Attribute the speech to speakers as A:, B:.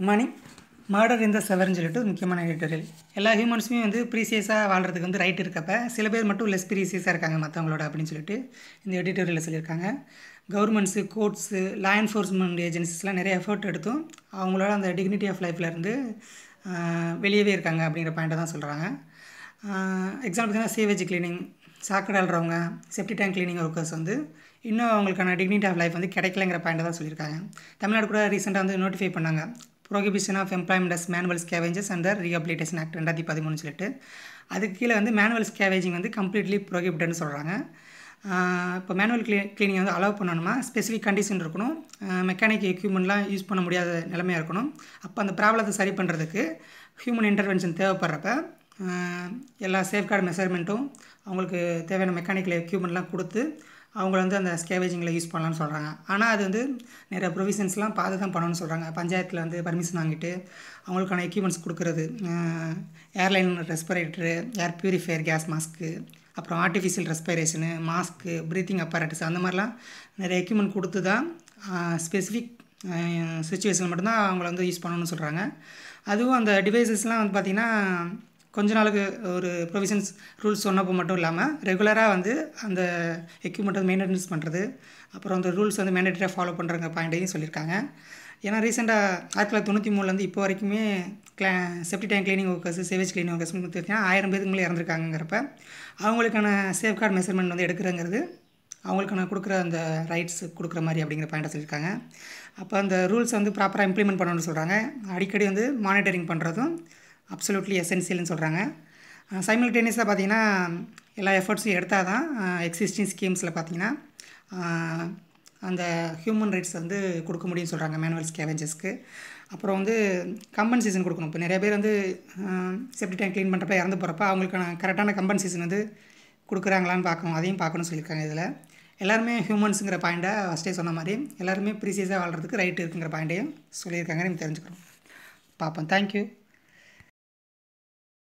A: morning murder இந்த செவர்னு சொல்லிட்டு ஒரு முக்கியமான எடிட்டோரியல் எல்லா ஹியூமன்ஸுமே வந்து ப்ரீசியஸாக வாழ்கிறதுக்கு வந்து ரைட் இருக்கப்ப சில பேர் மட்டும் லெஸ் ப்ரீசியஸாக இருக்காங்க மற்றவங்களோட அப்படின்னு சொல்லிட்டு இந்த எடிட்டோரியலில் சொல்லியிருக்காங்க கவர்மெண்ட்ஸு கோர்ட்ஸு லா என்ஃபோர்ஸ்மெண்ட் ஏஜென்சிஸ்லாம் நிறைய எஃபர்ட் எடுத்தும் அவங்களோட அந்த டிக்னிட்டி ஆஃப் லைஃப்லேருந்து வெளியவே இருக்காங்க அப்படிங்கிற பாயிண்ட்டை தான் சொல்கிறாங்க எக்ஸாம்பிள் பார்த்தீங்கன்னா சேவேஜ் கிளீனிங் சாக்கடை அல்றவங்க செப்டி டேங்க் கிளீனிங் ஒர்க்கர்ஸ் வந்து இன்னும் அவங்களுக்கான டிக்னிட்டி ஆஃப் லைஃப் வந்து கிடைக்கலங்கிற பாயிண்ட்டை தான் சொல்லியிருக்காங்க தமிழ்நாடு கூட ரீசெண்டாக வந்து நோட்டிஃபை பண்ணாங்க prohibition of employment as manual scavengers under rehabilitation act ரெண்டாயிரத்தி பதிமூணு சொல்லிட்டு அதுக்கு கீழே வந்து மேனுவல் ஸ்கேவேஜிங் வந்து கம்ப்ளீட்லி ப்ரோகிபிட்டட்னு சொல்கிறாங்க இப்போ மேனுவல் க்ளீ க்ளீனிங் வந்து அலோவ் பண்ணணுமா ஸ்பெசிஃபிக் கண்டிஷன் இருக்கணும் மெக்கானிக் எக்யூப்மெண்ட்லாம் யூஸ் பண்ண முடியாத நிலைமையாக இருக்கணும் அப்போ அந்த ப்ராப்ளத்தை சரி பண்ணுறதுக்கு ஹியூமன் இன்டர்வென்ஷன் தேவைப்படுறப்ப எல்லா சேஃப்கார்டு மெஷர்மெண்ட்டும் அவங்களுக்கு தேவையான மெக்கானிக்கல் எக்யூப்மெண்ட்லாம் கொடுத்து அவங்கள வந்து அந்த ஸ்கேவேஜிங்கில் யூஸ் பண்ணலான்னு சொல்கிறாங்க ஆனால் அது வந்து நிறைய ப்ரொவிஷன்ஸ்லாம் பார்த்து தான் பண்ணணும்னு சொல்கிறாங்க பஞ்சாயத்தில் வந்து பர்மிஷன் வாங்கிட்டு அவங்களுக்கான எக்யூப்மெண்ட்ஸ் கொடுக்குறது airline respirator air purifier gas mask அப்புறம் artificial respiration mask breathing apparatus அந்த மாதிரிலாம் நிறைய எக்யூப்மெண்ட் கொடுத்து தான் ஸ்பெசிஃபிக் சுச்சுவேஷன் மட்டும்தான் அவங்கள வந்து யூஸ் பண்ணணும்னு சொல்கிறாங்க அதுவும் அந்த டிவைசஸ்லாம் வந்து பார்த்திங்கன்னா கொஞ்ச நாளுக்கு ஒரு ப்ரொவிஷன்ஸ் ரூல்ஸ் சொன்னப்போ மட்டும் இல்லாமல் ரெகுலராக வந்து அந்த எக்யூப்மெண்ட்டை மெயின்டெனன்ஸ் பண்ணுறது அப்புறம் அந்த ரூல்ஸ் வந்து மேண்டேட்டரியாக ஃபாலோ பண்ணுறங்க பாயிண்ட்டையும் சொல்லியிருக்காங்க ஏன்னா ரீசெண்டாக ஆயிரத்தி தொள்ளாயிரத்தி தொண்ணூற்றி மூணுலேருந்து இப்போ வரைக்குமே கிளா septic tank cleaning workers sewage cleaning workers பார்த்தீங்கன்னா ஆயிரம் பேருக்கு மேலே இறந்துருக்காங்கிறப்ப அவங்களுக்கான சேஃப்கார்டு மெஷர்மெண்ட் வந்து எடுக்கிறங்கிறது அவங்களுக்கான கொடுக்குற அந்த ரைட்ஸ் கொடுக்குற மாதிரி அப்படிங்கிற பாயிண்ட்டை சொல்லியிருக்காங்க அப்போ அந்த ரூல்ஸ் வந்து ப்ராப்பராக இம்ப்ளிமெண்ட் பண்ணணும்னு சொல்கிறாங்க அடிக்கடி வந்து மானிட்டரிங் பண்ணுறதும் அப்சல்யூட்லி எசென்சியல்னு சொல்கிறாங்க சைமில்டேனியஸாக பார்த்தீங்கன்னா எல்லா எஃபர்ட்ஸும் எடுத்தால் தான் எக்ஸிஸ்டிங் ஸ்கீம்ஸில் பார்த்தீங்கன்னா அந்த ஹியூமன் ரைட்ஸ் வந்து கொடுக்க முடியும்னு சொல்கிறாங்க மேனுவல் ஸ்கேவெஞ்சஸ்க்கு அப்புறம் வந்து கம்பன்சேஷன் கொடுக்கணும் இப்போ நிறைய பேர் வந்து செப்டி டேங்க் க்ளீன் பண்ணுறப்ப இறந்து போகிறப்ப அவங்களுக்கான கரெக்டான கம்பன்சேஷன் வந்து கொடுக்குறாங்களான்னு பார்க்கணும் அதையும் பார்க்கணும்னு சொல்லியிருக்காங்க இதில் எல்லாருமே ஹியூமன்ஸுங்கிற பாயிண்ட்டை ஃபஸ்ட்டே சொன்ன மாதிரி எல்லாருமே ப்ரீசியஸாக வாழ்கிறதுக்கு ரைட் இருக்குங்கிற பாயிண்ட்டையும் சொல்லியிருக்காங்க நம்ம தெரிஞ்சுக்கிறோம் பார்ப்போம் தேங்க்யூ